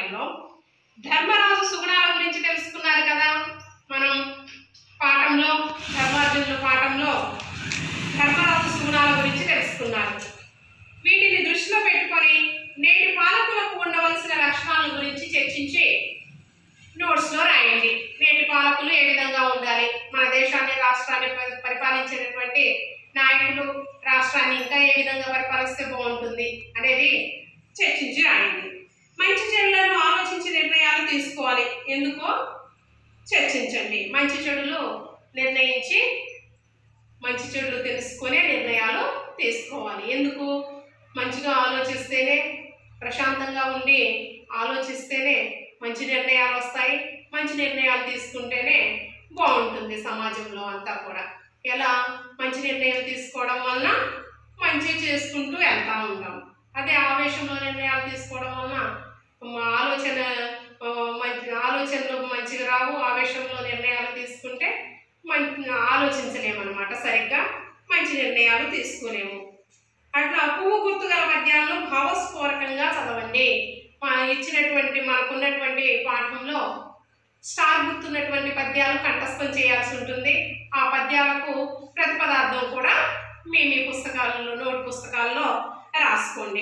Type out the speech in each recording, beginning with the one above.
పద్యంలో ధర్మరాజు సుగుణాల గురించి తెలుసుకున్నారు కదా మనం పాఠంలో ధర్మార్జునుల పాఠంలో ధర్మరాజు సుగుణాల గురించి తెలుసుకున్నారు వీటిని దృష్టిలో పెట్టుకొని నేటి పాలకులకు ఉండవలసిన లక్షణాల గురించి చర్చించి నోట్స్లో రాయండి నేటి పాలకులు ఏ విధంగా ఉండాలి మన దేశాన్ని రాష్ట్రాన్ని పరి- పరిపాలించేటటువంటి నాయకులు రాష్ట్రాన్ని ఇంకా ఏ విధంగా పరిపాలిస్తే బాగుంటుంది అనేది చర్చించి రాయండి మంచి చెడులను ఆలోచించి నిర్ణయాలు తీసుకోవాలి ఎందుకో చర్చించండి మంచి చెడులు నిర్ణయించి మంచి చెడులు తెలుసుకునే నిర్ణయాలు తీసుకోవాలి ఎందుకు మంచిగా ఆలోచిస్తేనే ప్రశాంతంగా ఉండి ఆలోచిస్తేనే మంచి నిర్ణయాలు వస్తాయి మంచి నిర్ణయాలు తీసుకుంటేనే బాగుంటుంది సమాజంలో అంతా కూడా ఎలా మంచి నిర్ణయం తీసుకోవడం వలన మంచి చేసుకుంటూ వెళ్తూ ఉంటాం అదే ఆవేశంలో నిర్ణయాలు తీసుకోవడం వలన మా ఆలోచన ఆ, మంచి ఆలోచనలు మంచిగా రావు ఆవేశంలో నిర్ణయాలు తీసుకుంటే మంచి ఆలోచించలేమన్నమాట సరిగ్గా మంచి నిర్ణయాలు తీసుకోలేము అట్లా పువ్వు గుర్తు గల పద్యాలను భావస్ఫోరకంగా చదవండి మా ఇచ్చినటువంటి మనకున్నటువంటి పాఠంలో స్టార్ గుర్తున్నటువంటి పద్యాలు కంఠస్థం చేయాల్సి ఉంటుంది ఆ పద్యాలకు ప్రతిపదార్థం కూడా మీ మీ పుస్తకాలలో నోట్ పుస్తకాల్లో రాసుకోండి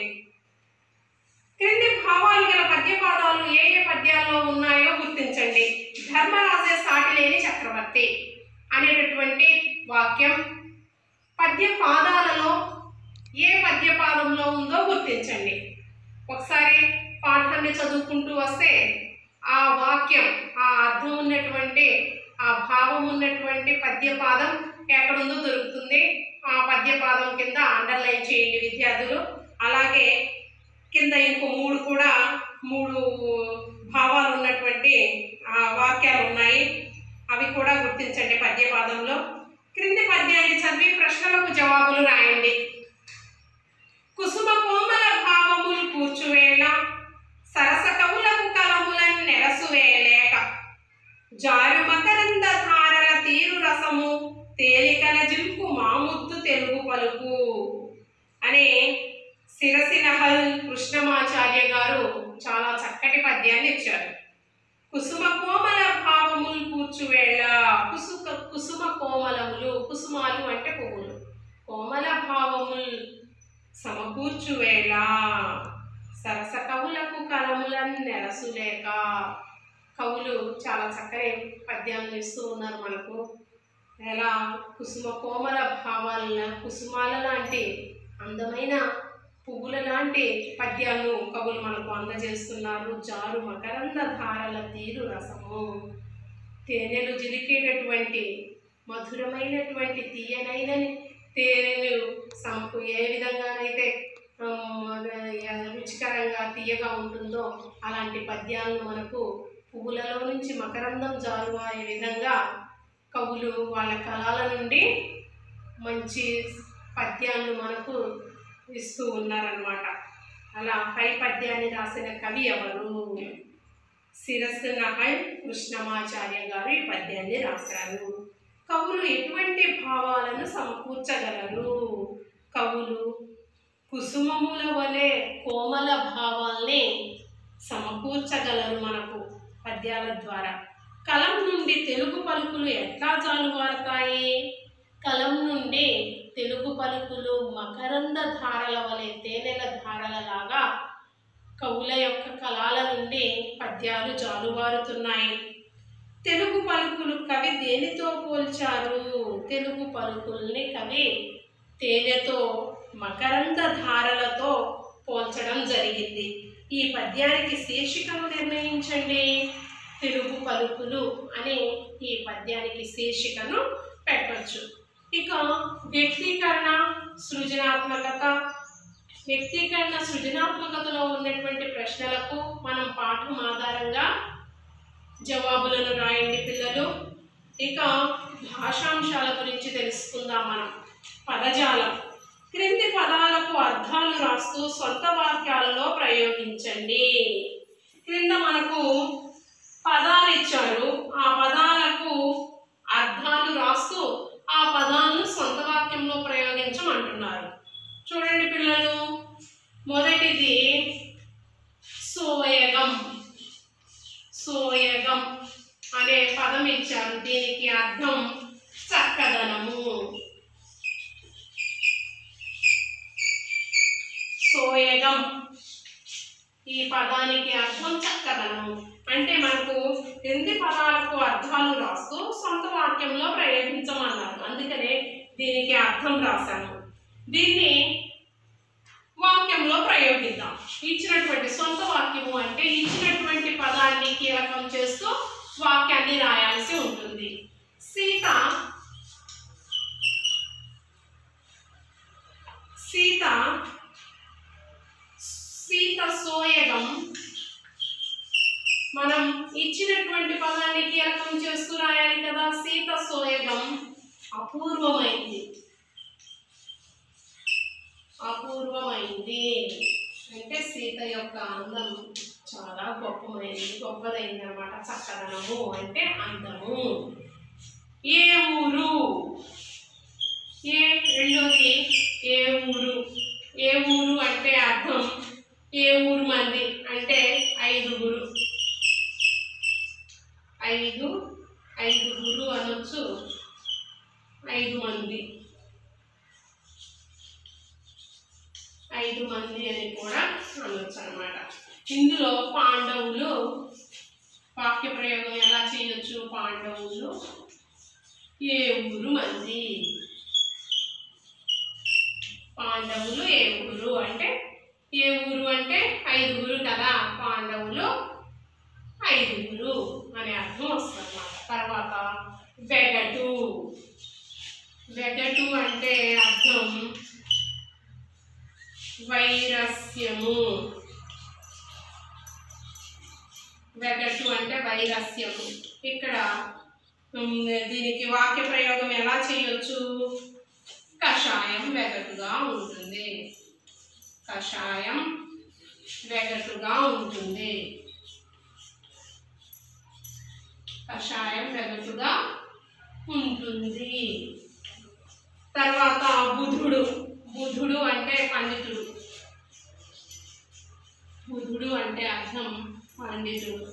క్రింది భావాలు గల పద్యపాదాలు ఏ ఏ పద్యాల్లో ఉన్నాయో గుర్తించండి ధర్మరాజే సాటి లేని చక్రవర్తి అనేటటువంటి వాక్యం పద్య పాదాలలో ఏ పద్యపాదంలో ఉందో గుర్తించండి ఒకసారి పాఠాన్ని చదువుకుంటూ వస్తే ఆ వాక్యం ఆ అర్థం ఉన్నటువంటి ఆ భావం ఉన్నటువంటి పద్యపాదం ఎక్కడుందో దొరుకుతుంది ఆ పద్యపాదం కింద అండర్లైన్ చేయండి విద్యార్థులు అలాగే కింద ఇంకో మూడు కూడా మూడు భావాలు ఉన్నటువంటి ఆ వాక్యాలు ఉన్నాయి అవి కూడా గుర్తించండి పద్యపాదంలో క్రింది పద్యాన్ని చదివి ప్రశ్నలకు జవాబులు రాయండి కుసుమ కోమల భావములు కూర్చువేళ సరస కవులకు కలములన్ నెరసువేలేక జారు మకరంద ధారల తీరు రసము తేలికల జింపు మాముద్దు తెలుగు పలుకు అనే సిరసినహల్ కృష్ణమాచార్య గారు చాలా చక్కటి పద్యాన్ని ఇచ్చారు కుసుమ కోమల భావములు కూర్చువేళ కుసుక కుసుమ కోమలములు కుసుమాలు అంటే పువ్వులు కోమల భావములు సమకూర్చువేళ సరస కవులకు కలములను నెరసులేక కవులు చాలా చక్కని పద్యాలను ఇస్తూ ఉన్నారు మనకు ఎలా కుసుమ కోమల భావాల కుసుమాల లాంటి అందమైన పువ్వుల లాంటి పద్యాలను కవులు మనకు అందజేస్తున్నారు జారు మకరంద ధారల తీరు రసము తేనెలు జిలికేటటువంటి మధురమైనటువంటి తీయనైన తేనెలు సంపు ఏ విధంగానైతే ఆమ్, రుచికరంగా తీయగా ఉంటుందో అలాంటి పద్యాలను మనకు పువ్వులలో నుంచి మకరందం జారువారే విధంగా కవులు వాళ్ళ కళల నుండి మంచి పద్యాలను మనకు ఇస్తూ ఉన్నారనమాట అలా పై పద్యాన్ని రాసిన కవి ఎవరు శిరస్సు నహల్ కృష్ణమాచార్య గారు ఈ పద్యాన్ని రాశారు కవులు ఎటువంటి భావాలను సమకూర్చగలరు కవులు కుసుమముల వలె కోమల భావాల్ని సమకూర్చగలరు మనకు పద్యాల ద్వారా కలం నుండి తెలుగు పలుకులు ఎట్లా జాలువారుతాయి కలం నుండి తెలుగు పలుకులు మకరంద ధారల వలె తేనెల ధారలలాగా కవుల యొక్క కళాల నుండి పద్యాలు జాలువారుతున్నాయి తెలుగు పలుకులు కవి దేనితో పోల్చారు తెలుగు పలుకుల్ని కవి తేనెతో మకరంద ధారలతో పోల్చడం జరిగింది ఈ పద్యానికి శీర్షికను నిర్ణయించండి తెలుగు పలుకులు అనే ఈ పద్యానికి శీర్షికను పెట్టవచ్చు ఇక వ్యక్తీకరణ సృజనాత్మకత వ్యక్తీకరణ సృజనాత్మకతలో ఉన్నటువంటి ప్రశ్నలకు మనం పాఠం ఆధారంగా జవాబులను రాయండి పిల్లలు ఇక భాషాంశాల గురించి తెలుసుకుందాం మనం పదజాలం క్రింది పదాలకు అర్థాలు రాస్తూ సొంత వాక్యాలలో ప్రయోగించండి క్రింద మనకు పదాలు ఇచ్చారు ఆ పదాలకు అర్థాలు రాస్తూ ఆ పదాలను సొంత వాక్యంలో ప్రయోగించమంటున్నారు చూడండి పిల్లలు మొదటిది సోయగం చక్కదనము సోయగం ఈ పదానికి అర్థం చక్కదనము అంటే మనకు ఎన్ని పదాలకు అర్థాలు రాస్తూ సొంత వాక్యంలో ప్రయోగించమన్నారు అందుకనే దీనికి అర్థం రాశాను దీన్ని వాక్యంలో ప్రయోగిద్దాం ఇచ్చినటువంటి సొంత వాక్యము అంటే ఇచ్చినటువంటి పదాన్ని కీలకం చేస్తూ వాక్యాన్ని రాయాల్సి ఉంటుంది సీత సీత సీత సోయగం మనం ఇచ్చినటువంటి పదాన్ని కీలకం చేస్తూ రాయాలి కదా సీత సోయగం అపూర్వమైంది అపూర్వమైంది అంటే సీత యొక్క అందం చాలా గొప్పమైంది గొప్పదైంది అనమాట చక్కదనము అంటే అందము ఏ ఊరు ఏ రెండోది ఏ ఊరు ఏ ఊరు అంటే అర్థం ఏ ఊరు మంది అంటే ఐదుగురు ఐదు ఐదుగురు అనొచ్చు ఐదు మంది ఐదు మంది అని కూడా అనొచ్చు అనమాట ఇందులో పాండవులు వాక్య ప్రయోగం ఎలా చేయొచ్చు పాండవులు ఏ ఊరు మంది పాండవులు ఏ ఊరు అంటే ఏ ఊరు అంటే ఐదుగురు కదా పాండవులు ఐదుగురు అనే అర్థం వస్తుంది అన్నమాట తర్వాత వెగటు వెగటు అంటే అర్థం వైరస్యము వెగటు అంటే వైరస్యము ఇక్కడ ఉమ్, దీనికి వాక్య ప్రయోగం ఎలా చేయొచ్చు కషాయం వెగటుగా ఉంటుంది కషాయం వెగటుగా ఉంటుంది కషాయం వెగటుగా ఉంటుంది తర్వాత బుధుడు బుధుడు అంటే పండితుడు బుధుడు అంటే అర్థం పండితుడు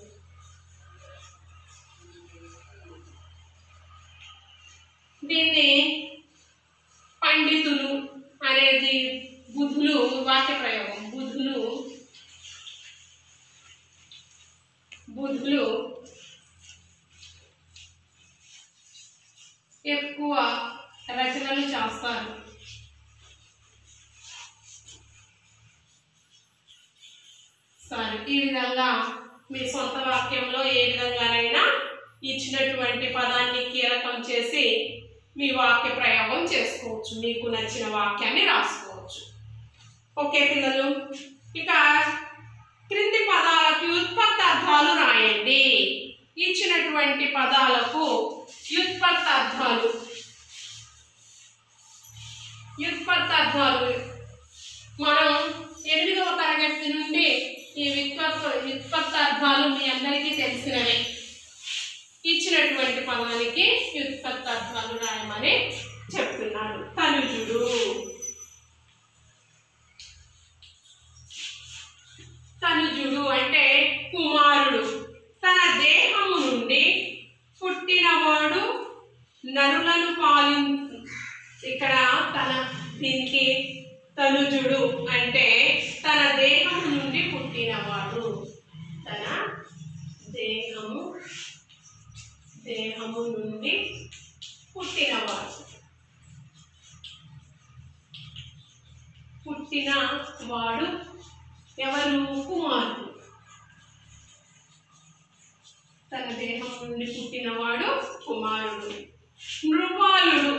దీన్ని పండితులు అనేది బుధులు వాక్య ప్రయోగం బుధులు బుధులు ఎక్కువ రచనలు చేస్తారు సరే ఈ విధంగా మీ సొంత వాక్యంలో ఏ విధంగానైనా ఇచ్చినటువంటి పదాన్ని కీలకం చేసి మీ వాక్య ప్రయోగం చేసుకోవచ్చు మీకు నచ్చిన వాక్యాన్ని రాసుకోవచ్చు ఓకే పిల్లలు ఇక క్రింది పదాలకి ఉత్పత్తి అర్థాలు రాయండి ఇచ్చినటువంటి పదాలకు వ్యుత్పత్తి అర్థాలు వ్యుత్పత్తి అర్థాలు మనం ఎనిమిదవ తరగతి నుండి ఈ వ్యుత్పత్తి వ్యుత్పత్తి అర్థాలు మీ అందరికీ తెలిసినవే ఇచ్చినటువంటి పదానికి వ్యుత్పత్తి అర్థాలు రాయమని చెప్తున్నాడు తనుజుడు తనుజుడు అంటే కుమారుడు తన దేహము నుండి పుట్టినవాడు నరులను పాలి ఇక్కడ తన దీనికి తనుజుడు అంటే తన దేహము నుండి పుట్టినవాడు తన దేహము దేహము నుండి పుట్టినవాడు పుట్టిన వాడు ఎవరు కుమారుడు తన దేహం నుండి పుట్టినవాడు కుమారుడు నృపాలుడు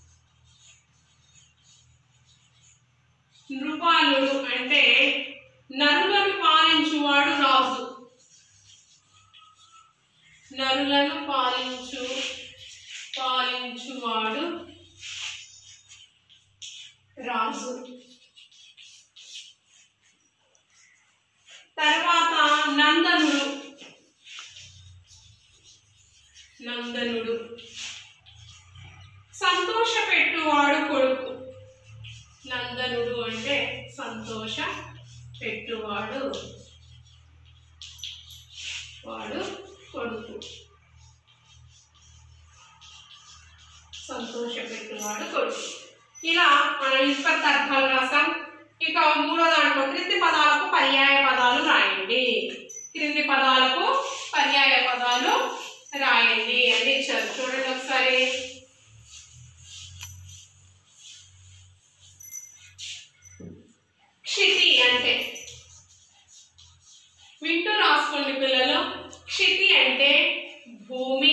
నృపాలుడు అంటే నరులను పాలించువాడు రాజు నరులను పాలించు పాలించువాడు రాజు తర్వాత నందనుడు నందనుడు సంతోష పెట్టువాడు కొడుకు నందనుడు అంటే సంతోష పెట్టువాడు వాడు కొడుకు సంతోషపెట్టువాడు కొడుకు ఇలా మనం నిష్పత్తి అర్థాలు రాసాం ఇక మూడో దాంట్లో క్రింది పదాలకు పర్యాయ పదాలు రాయండి క్రింది పదాలకు పర్యాయ పదాలు రాయండి అని ఇచ్చారు చూడండి ఒకసారి క్షితి అంటే వింటూ రాసుకోండి పిల్లలు క్షితి అంటే భూమి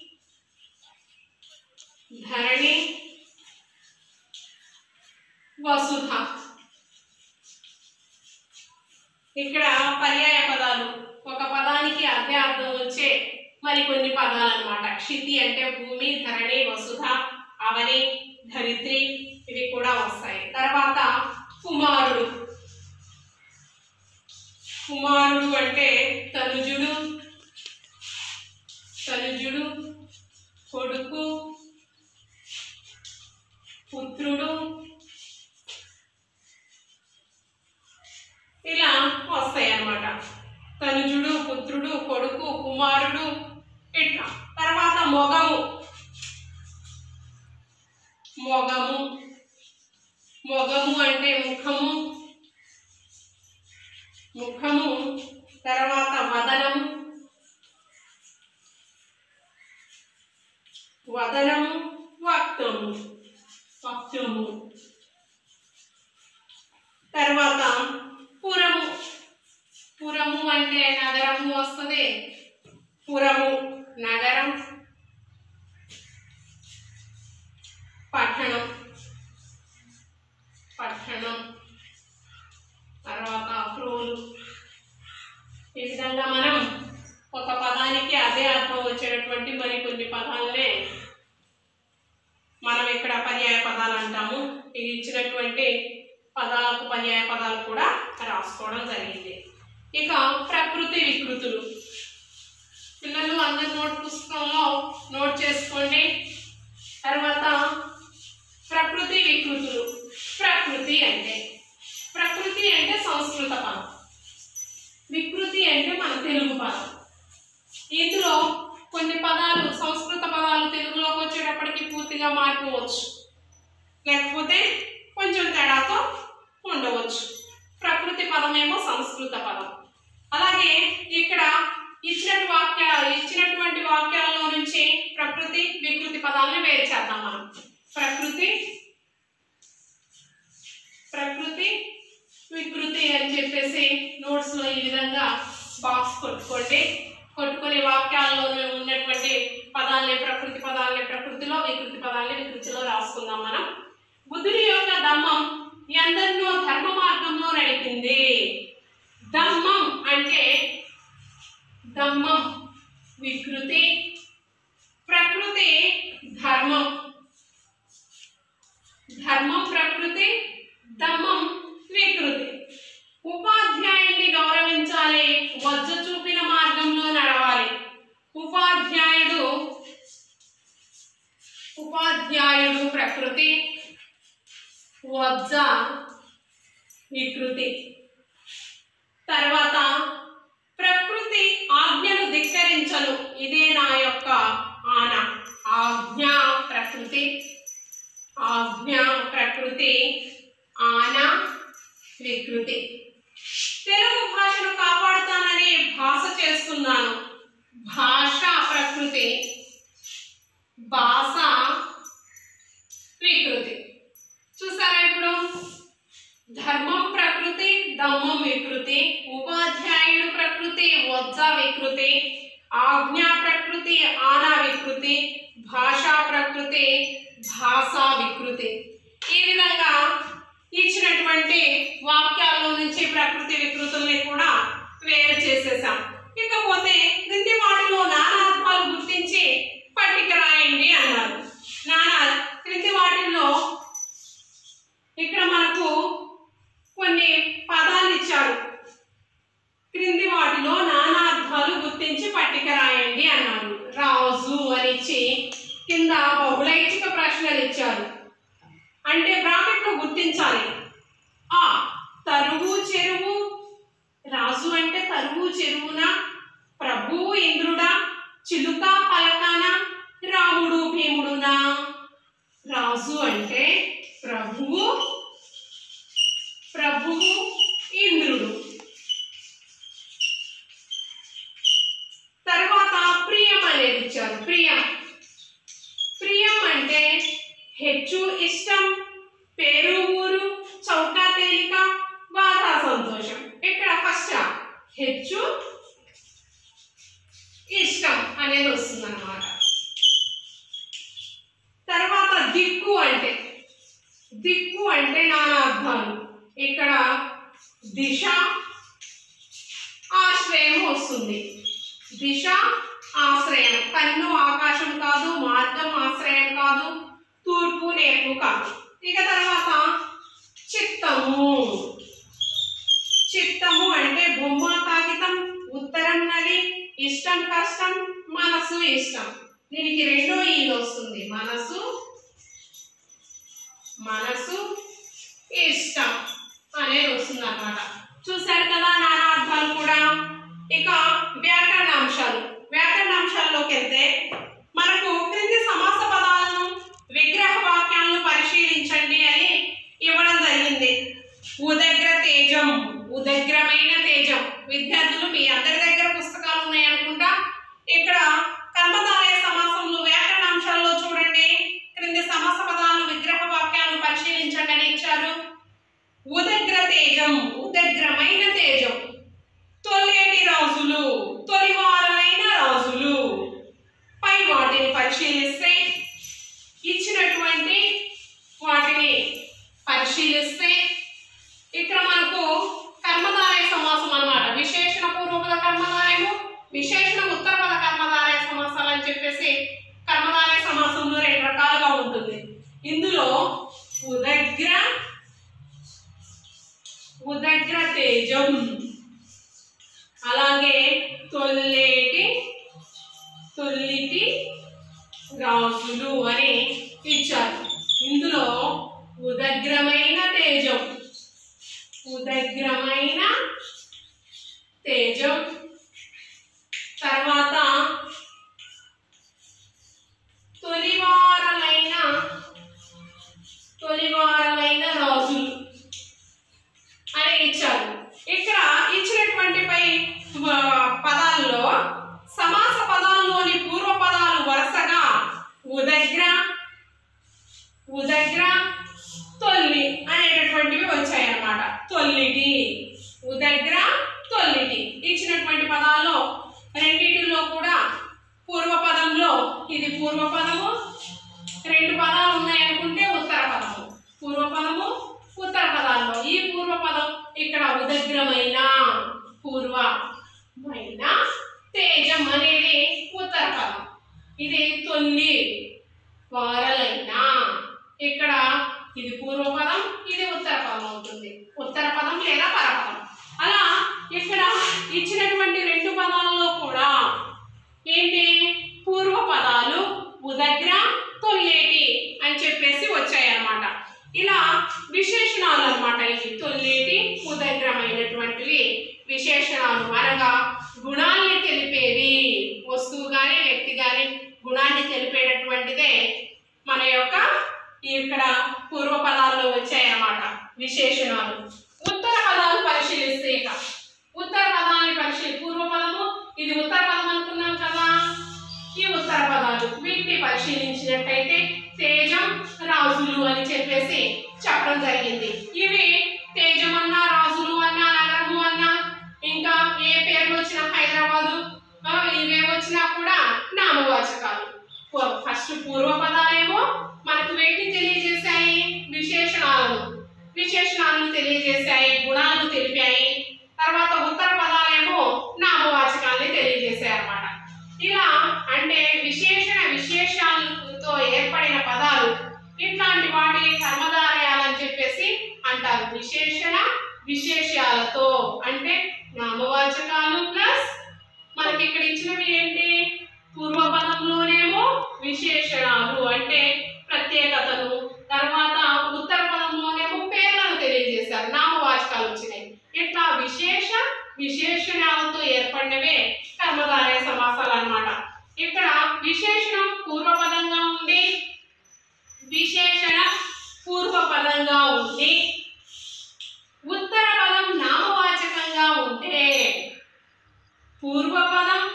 ధరణి వసుధ ఇక్కడ పర్యాయ పదాలు ఒక పదానికి అదే అర్థం వచ్చే మరికొన్ని పదాలు అన్నమాట క్షితి అంటే భూమి ధరణి వసుధ అవని ధరిత్రి ఇవి కూడా వస్తాయి తర్వాత కుమారుడు కుమారుడు అంటే తనుజుడు తనుజుడు కొడుకు పుత్రుడు ఇలా వస్తాయి అన్నమాట తనుజుడు పుత్రుడు కొడుకు కుమారుడు ఇట్లా తర్వాత మొగము మొగము మొగము అంటే ముఖము ముఖము తర్వాత వదనము వదనము వక్తము వక్తము తర్వాత పురము పురము అంటే నగరము వస్తుంది పురము నగరం పట్టణం పట్టణం తర్వాత క్రోలు ఈ విధంగా మనం ఒక పదానికి అదే అర్థం వచ్చేటటువంటి మరి కొన్ని పదాలనే మనం ఇక్కడ పర్యాయ పదాలు అంటాము ఇవి ఇచ్చినటువంటి పదాలకు పర్యాయ పదాలు కూడా రాసుకోవడం జరిగింది ఇక ప్రకృతి వికృతులు పిల్లలు అందరి నోట్ పుస్తకంలో నోట్ చేసుకోండి తర్వాత ప్రకృతి వికృతులు ప్రకృతి అంటే ప్రకృతి అంటే సంస్కృత పదం వికృతి అంటే మన తెలుగు పదం ఇందులో కొన్ని పదాలు సంస్కృత పదాలు తెలుగులోకి వచ్చేటప్పటికి పూర్తిగా మారిపోవచ్చు లేకపోతే కొంచెం తేడాతో ఉండవచ్చు ప్రకృతి పదమేమో సంస్కృత పదం అలాగే ఇక్కడ ఇచ్చిన వాక్య ఇచ్చినటువంటి వాక్యాల్లో నుంచి ప్రకృతి వికృతి పదాలను వేరు చేద్దాం మనం ప్రకృతి ప్రకృతి వికృతి అని చెప్పేసి నోట్స్ లో ఈ విధంగా బాక్స్ కొట్టుకోండి కొట్టుకునే వాక్యాల్లో ఉన్నటువంటి పదాలని ప్రకృతి పదాలని ప్రకృతిలో వికృతి పదాలని వికృతిలో రాసుకుందాం మనం బుద్ధుని యొక్క దమ్మం ఎందరినో ధర్మ మార్గంలో నడిపింది దమ్మం అంటే దమ్మం వికృతి ప్రకృతి ధర్మం ధర్మం ప్రకృతి దమ్మం వికృతి ఉపాధ్యాయుడిని గౌరవించాలి వజ్జ చూపిన మార్గంలో నడవాలి ఉపాధ్యాయుడు ఉపాధ్యాయుడు ప్రకృతి వజ్జ వికృతి తర్వాత ప్రకృతి ఆజ్ఞను ధిక్కరించను ఇదే నా యొక్క ఆన ఆజ్ఞ ప్రకృతి ఆజ్ఞ ప్రకృతి ఆన వికృతి తెలుగు భాషను కాపాడుతానని భాష చేస్తున్నాను భాష ప్రకృతి భాష వికృతి చూసారా ఇప్పుడు ధర్మం ప్రకృతి దమ్మం వికృతి ఉపాధ్యాయుడు ప్రకృతి వజ్జ వికృతి ఆజ్ఞా ప్రకృతి ఆనా వికృతి భాషా ప్రకృతి భాషా వికృతి ఈ విధంగా ఇచ్చినటువంటి వాక్యాల్లో నుంచి ప్రకృతి వికృతుల్ని కూడా వేరు చేసేసాం ఇకపోతే క్రింది వాటిలో నానార్థాలు గుర్తించి పట్టిక రాయండి అన్నారు నానా క్రింది వాటిల్లో ఇక్కడ మనకు కొన్ని పదాలు ఇచ్చారు క్రింది వాటిలో నానార్థాలు గుర్తించి పట్టిక రాయండి అన్నారు రాజు అని ఇచ్చి కింద బహుళైచ్ఛిక ప్రశ్నలు ఇచ్చారు అంటే బ్రాకెట్లో గుర్తించాలి ఆ తరువు చెరువు రాజు అంటే తరువు చెరువున ప్రభువు ఇంద్రుడా చిలుక పలకాన రాముడు భీముడునా హెచ్చు ఇష్టం అనేది వస్తుంది అనమాట తర్వాత దిక్కు అంటే దిక్కు అంటే నానా అర్థాలు ఇక్కడ దిశ ఆశ్రయం వస్తుంది దిశ ఆశ్రయం కన్ను ఆకాశం కాదు మార్గం ఆశ్రయం కాదు తూర్పు నేర్పు కాదు ఇక తర్వాత చిత్తము చిత్తము అంటే బొమ్మ కాగితం ఉత్తరం నది ఇష్టం కష్టం మనసు ఇష్టం దీనికి రెండో ఈలు వస్తుంది మనసు మనసు ఇష్టం అనేది వస్తుంది అన్నమాట చూశారు కదా నానార్థాలు కూడా ఇక వ్యాకరణ అంశాలు వ్యాకరణ అంశాల్లోకి వెళ్తే మనకు క్రింది సమాస పదాలను విగ్రహ వాక్యాలను పరిశీలించండి అని ఇవ్వడం జరిగింది ఉదగ్ర తేజం ఉదగ్రమైన తేజం విద్యార్థులు మీ అందరి దగ్గర పుస్తకాలు ఉన్నాయి అనుకుంటా ఇక్కడ కర్మధారయ సమాసంలో వ్యాకరణ అంశాల్లో చూడండి క్రింది సమాస పదాలను విగ్రహ వాక్యాలను పరిశీలించండి అని ఇచ్చారు ఉదగ్ర తేజం ఉదగ్రమైన తేజం తొలేటి రాజులు తొలివారలైన రాజులు పై వాటిని పరిశీలిస్తే ఇచ్చినటువంటి వాటిని పరిశీలిస్తే ఇక్కడ మనకు కర్మధారయ సమాసం అన్నమాట విశేషణ పూర్వపద కర్మధారయము విశేషణ ఉత్తరపద కర్మధారయ సమాసాలు అని చెప్పేసి కర్మధారయ సమాసంలో రెండు రకాలుగా ఉంటుంది ఇందులో ఉదగ్ర ఉదగ్ర తేజం అలాగే తొల్లేటి తొల్లిటి రాజులు అని ఇచ్చారు ఇందులో ఉదగ్రమైన తేజం ఉదగ్రమైన తేజం తర్వాత తొలివారలైన తొలివారలైన రాజులు అని ఇచ్చారు ఇక్కడ ఇచ్చినటువంటి పై ఆ, పదాల్లో సమాస పదాల్లోని పూర్వ పదాలు వరుసగా ఉదగ్ర ఉదగ్ర తొల్లి అనేటటువంటివి వచ్చాయన్నమాట తొల్లిటి ఉదగ్ర తొల్లిటి ఇచ్చినటువంటి పదాల్లో రెండింటిలో కూడా పూర్వపదంలో ఇది పూర్వపదము రెండు పదాలు ఉన్నాయనుకుంటే ఉత్తర పదము పూర్వపదము ఉత్తర పదాల్లో ఈ పూర్వపదం ఇక్కడ ఉదగ్రమైన పూర్వమైన తేజం అనేది ఉత్తర పదం ఇది తొల్లి వారలైన ఇక్కడ ఇది పూర్వపదం ఇది ఉత్తర పదం అవుతుంది ఉత్తర పదం లేదా పరపదం అలా ఇక్కడ ఇచ్చినటువంటి రెండు పదాలలో కూడా ఏంటి పూర్వ పదాలు ఉదగ్ర తొల్లేటి అని చెప్పేసి వచ్చాయన్నమాట ఇలా విశేషణాలు అన్నమాట ఇవి తొల్లేటి ఉదగ్రమైనటువంటివి విశేషణాలు అనగా గుణాల్ని తెలిపేవి వస్తువు కానీ వ్యక్తి కానీ గుణాన్ని తెలిపేటటువంటిదే మన యొక్క ఇక్కడ పూర్వ పదాల్లో వచ్చాయన్నమాట విశేషణాలు ఉత్తర పదాలు పరిశీలిస్తే ఇక ఉత్తర పదాన్ని పరిశీలి పూర్వ పదము ఇది ఉత్తర పదం అనుకున్నాం కదా ఈ ఉత్తర పదాలు వీటిని పరిశీలించినట్టయితే తేజం రాజులు అని చెప్పేసి చెప్పడం జరిగింది ఇవి తేజం అన్నా రాజులు అన్నా నగరము అన్నా ఇంకా ఏ పేర్లు వచ్చినా హైదరాబాదు ఆ, ఇవే వచ్చినా కూడా నామవాచకాలు పూ- ఫస్ట్ పూర్వ పదాలేమో మనకు వేటిని తెలియజేశాయి విశేషణాలను విశేషణాలను తెలియజేశాయి గుణాలను తెలిపాయి తర్వాత ఉత్తర పదాలేమో నామవాచకాల్ని తెలియజేశాయి అన్నమాట ఇలా అంటే విశేషణ విశేషాలతో ఏర్పడిన పదాలు ఇట్లాంటి వాటిని కర్మధారయాలని చెప్పేసి అంటారు విశేషణ విశేషాలతో అంటే నామవాచకాలు ప్లస్ మనకి ఇక్కడ ఇచ్చినవి ఏంటి పూర్వపదంలోనేమో విశేషణాలు అంటే ప్రత్యేకతను తర్వాత ఉత్తర పదంలోనేమో పేర్లను తెలియజేశారు నామవాచకాలు వచ్చినాయి ఇట్లా విశేష విశేషణాలతో ఏర్పడినవే కర్మధారయ సమాసాలు అన్నమాట ఇక్కడ విశేషణం పూర్వపదంగా ఉండి విశేషణ పూర్వపదంగా ఉండి ఉత్తర పదం నామవాచకంగా ఉంటే పూర్వపదం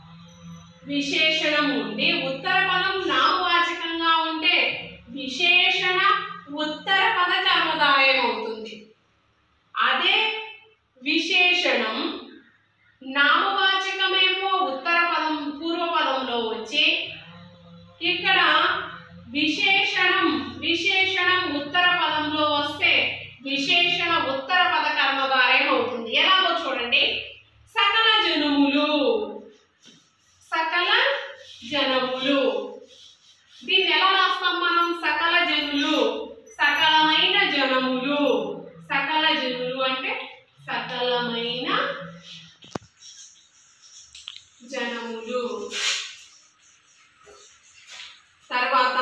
విశేషణం ఉండి ఉత్తర పదం నామవాచకంగా ఉంటే విశేషణ ఉత్తర పద కర్మధారయం అవుతుంది అదే విశేషణం చూడండి సకల జనములు సకల జనములు దీన్ని ఎలా రాస్తాం మనం సకల జనులు సకలమైన జనములు సకల జనులు అంటే సకలమైన జనములు తర్వాత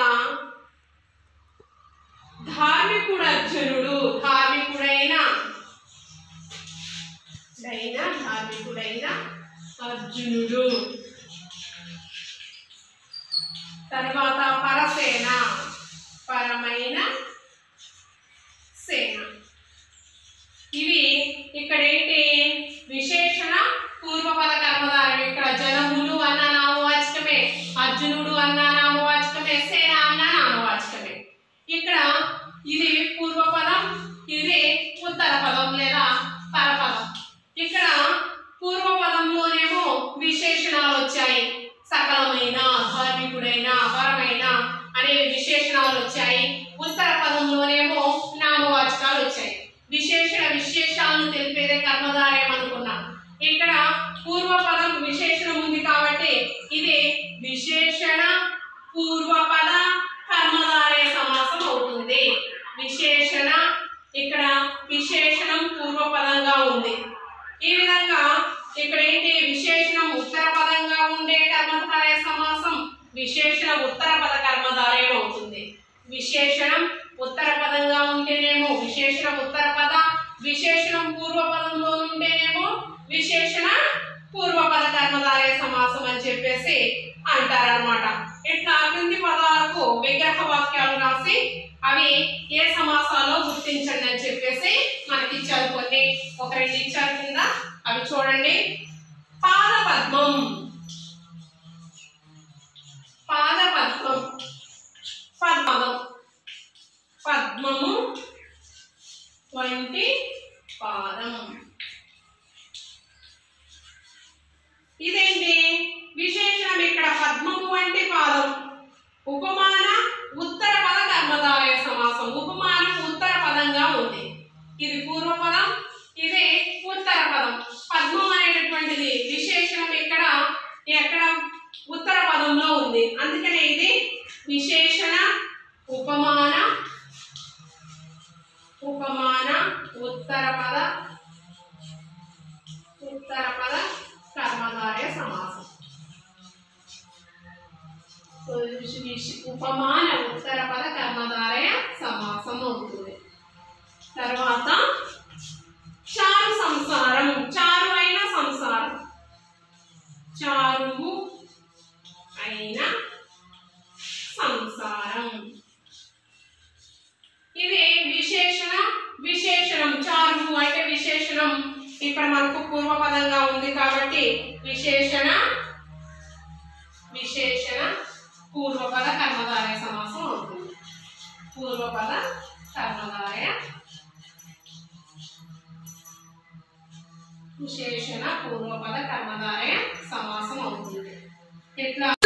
ధార్మికుడు అర్జునుడు ధార్మికుడైన డైన ధార్మికుడైన అర్జునుడు తర్వాత పరసేన పరమైన సేన ఇవి ఇక్కడ ఏంటి విశేషణ పూర్వపద కర్మధారం ఇక్కడ జనములు అన్న నామవాచకమే అర్జునుడు అన్న నామవాచకమే సేన అన్న నామవాచకమే ఇక్కడ ఇది పూర్వపదం ఇది ఉత్తర పదం లేదా పరపదం ఇక్కడ పూర్వపదంలోనేమో విశేషణాలు వచ్చాయి సకలమైన ధార్మికుడైన పరమైన అనే విశేషణాలు వచ్చాయి ఉత్తర పదంలోనేమో నామవాచకాలు వచ్చాయి విశేషణ విశేషాలను తెలిపేదే కర్మధారయం అనుకున్నాం ఇక్కడ పూర్వపదం విశేషణం ఉంది కాబట్టి ఇది విశేషణ పూర్వపద కర్మధారయ సమాసం అవుతుంది విశేషణ ఇక్కడ విశేషణం పూర్వపదంగా ఉంది ఈ విధంగా ఇక్కడ ఏంటి విశేషణం ఉత్తర పదంగా ఉండే కర్మధారయ సమాసం విశేషణ ఉత్తర పద కర్మధారయం అవుతుంది విశేషణం ఉత్తర పదంగా ఉంటేనేమో విశేషణ ఉత్తర పద విశేషణం పూర్వ పదంలో ఉంటేనేమో విశేషణ పూర్వపద కర్మధారయ సమాసం అని చెప్పేసి అంటారనమాట ఇట్లా క్రింది పదాలకు విగ్రహ వాక్యాలు రాసి అవి ఏ సమాసాలో గుర్తించండి అని చెప్పేసి మనకి ఇచ్చారు కొన్ని ఒక రెండు ఇచ్చారు కింద అవి చూడండి పాదపద్మం పాదపద్మం పద్మం పద్మము వంటి పాదం ఇదేంటి విశేషణం ఇక్కడ పద్మము వంటి పాదం ఉపమాన ఉత్తర పద కర్మధారయ సమాసం ఉపమానం ఉత్తర పదంగా ఉంది ఇది పూర్వపదం ఇది ఉత్తర పదం పద్మం అనేటటువంటిది విశేషణం ఇక్కడ ఎక్కడ ఉత్తర పదంలో ఉంది అందుకనే ఇది విశేషణ ఉపమాన ఉపమాన ఉత్తర పద ఉత్తర పద కర్మధారయ సమాసం సో విశ- విశ- ఉపమాన ఉత్తర పద కర్మధారయ సమాసం అవుతుంది తర్వాత చారు సంసారం చారు అయిన సంసారం చారువు అయిన సంసారం ఇది విశేషణ విశేషణం చారువు అంటే విశేషణం ఇక్కడ మనకు పూర్వపదంగా ఉంది కాబట్టి విశేషణ విశేషణ పూర్వపద కర్మధారయ సమాసం అవుతుంది పూర్వపద కర్మధారయ విశేషణ పూర్వపద కర్మధారయ సమాసం అవుతుంది ఎట్లా